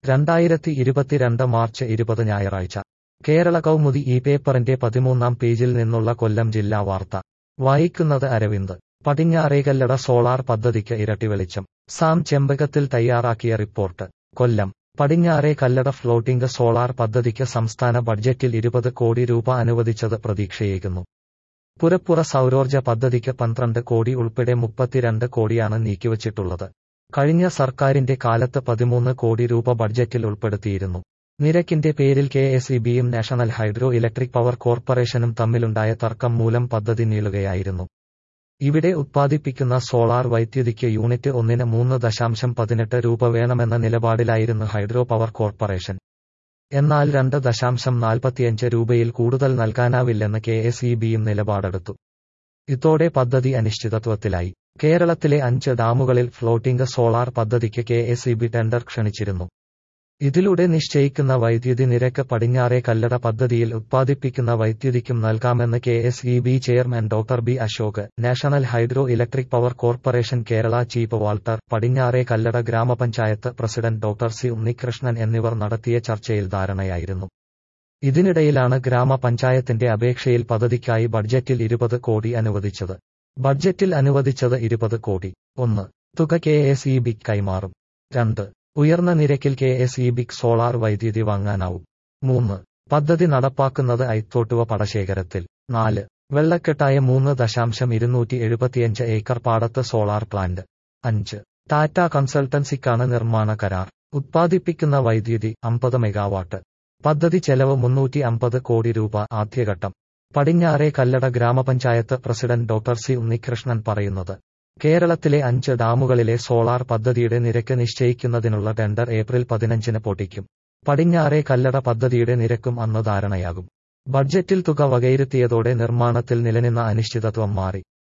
രണ്ടായിരത്തി ഇരുപത്തിരണ്ട് മാർച്ച് ഇരുപത് ഞായറാഴ്ച കേരള കൗമുദി ഈ പേപ്പറിന്റെ പതിമൂന്നാം പേജിൽ നിന്നുള്ള കൊല്ലം ജില്ലാ വാർത്ത വായിക്കുന്നത് അരവിന്ദ് പടിഞ്ഞാറേകല്ലട സോളാർ പദ്ധതിക്ക് ഇരട്ടി വെളിച്ചം സാം ചെമ്പകത്തിൽ തയ്യാറാക്കിയ റിപ്പോർട്ട് കൊല്ലം പടിഞ്ഞാറേ കല്ലട ഫ്ലോട്ടിംഗ് സോളാർ പദ്ധതിക്ക് സംസ്ഥാന ബഡ്ജറ്റിൽ ഇരുപത് കോടി രൂപ അനുവദിച്ചത് പ്രതീക്ഷയേകുന്നു പുരപ്പുറ സൗരോർജ്ജ പദ്ധതിക്ക് പന്ത്രണ്ട് കോടി ഉൾപ്പെടെ മുപ്പത്തിരണ്ട് കോടിയാണ് നീക്കിവച്ചിട്ടുള്ളത് കഴിഞ്ഞ സർക്കാരിന്റെ കാലത്ത് പതിമൂന്ന് കോടി രൂപ ബഡ്ജറ്റിൽ ഉൾപ്പെടുത്തിയിരുന്നു നിരക്കിന്റെ പേരിൽ കെ എസ് ഇ ബിയും നാഷണൽ ഹൈഡ്രോ ഇലക്ട്രിക് പവർ കോർപ്പറേഷനും തമ്മിലുണ്ടായ തർക്കം മൂലം പദ്ധതി നീളുകയായിരുന്നു ഇവിടെ ഉത്പാദിപ്പിക്കുന്ന സോളാർ വൈദ്യുതിക്ക് യൂണിറ്റ് ഒന്നിന് മൂന്ന് ദശാംശം പതിനെട്ട് രൂപ വേണമെന്ന നിലപാടിലായിരുന്നു ഹൈഡ്രോ പവർ കോർപ്പറേഷൻ എന്നാൽ രണ്ട് ദശാംശം നാൽപ്പത്തിയഞ്ച് രൂപയിൽ കൂടുതൽ നൽകാനാവില്ലെന്ന് കെ എസ് ഇ ബിയും നിലപാടെടുത്തു ഇതോടെ പദ്ധതി അനിശ്ചിതത്വത്തിലായി കേരളത്തിലെ അഞ്ച് ഡാമുകളിൽ ഫ്ലോട്ടിംഗ് സോളാർ പദ്ധതിക്ക് K S E B tender ക്ഷണിച്ചിരുന്നു ഇതിലൂടെ നിശ്ചയിക്കുന്ന വൈദ്യുതി നിരക്ക് പടിഞ്ഞാറേ കല്ലട പദ്ധതിയിൽ ഉത്പാദിപ്പിക്കുന്ന വൈദ്യുതിക്കും നൽകാമെന്ന് K S E B chairman doctor B Ashok national hydro electric power corporation Kerala chief Walter പടിഞ്ഞാറേ കല്ലട ഗ്രാമപഞ്ചായത്ത് പ്രസിഡന്റ് ഡോക്ടർ സി ഉണ്ണികൃഷ്ണൻ എന്നിവർ നടത്തിയ ചർച്ചയിൽ ധാരണയായിരുന്നു ഇതിനിടയിലാണ് ഗ്രാമപഞ്ചായത്തിന്റെ അപേക്ഷയിൽ പദ്ധതിക്കായി ബഡ്ജറ്റിൽ ഇരുപത് കോടി അനുവദിച്ചത് ബഡ്ജറ്റിൽ അനുവദിച്ചത് ഇരുപത് കോടി ഒന്ന് തുക കെ എസ് ഇ ബിക്ക് കൈമാറും രണ്ട് ഉയർന്ന നിരക്കിൽ കെ എസ് ഇ ബിക്ക് സോളാർ വൈദ്യുതി വാങ്ങാനാവും മൂന്ന് പദ്ധതി നടപ്പാക്കുന്നത് ഐത്തോട്ടുവ പടശേഖരത്തിൽ നാല് വെള്ളക്കെട്ടായ മൂന്ന് ദശാംശം ഇരുന്നൂറ്റി എഴുപത്തിയഞ്ച് ഏക്കർ പാടത്ത് സോളാർ പ്ലാന്റ് അഞ്ച് ടാറ്റ കൺസൾട്ടൻസിക്കാണ് നിർമ്മാണ കരാർ ഉത്പാദിപ്പിക്കുന്ന വൈദ്യുതി അമ്പത് മെഗാവാട്ട് പദ്ധതി ചെലവ് മുന്നൂറ്റി അമ്പത് കോടി രൂപ ആദ്യഘട്ടം പടിഞ്ഞാറേ കല്ലട ഗ്രാമപഞ്ചായത്ത് പ്രസിഡന്റ് ഡോക്ടർ സി ഉണ്ണികൃഷ്ണൻ പറയുന്നത് കേരളത്തിലെ അഞ്ച് ഡാമുകളിലെ സോളാർ പദ്ധതിയുടെ നിരക്ക് നിശ്ചയിക്കുന്നതിനുള്ള ടെൻഡർ ഏപ്രിൽ പതിനഞ്ചിന് പൊട്ടിക്കും പടിഞ്ഞാറേ കല്ലട പദ്ധതിയുടെ നിരക്കും അന്ന് ധാരണയാകും ബഡ്ജറ്റിൽ തുക വകയിരുത്തിയതോടെ നിർമ്മാണത്തിൽ നിലനിന്ന അനിശ്ചിതത്വം മാറി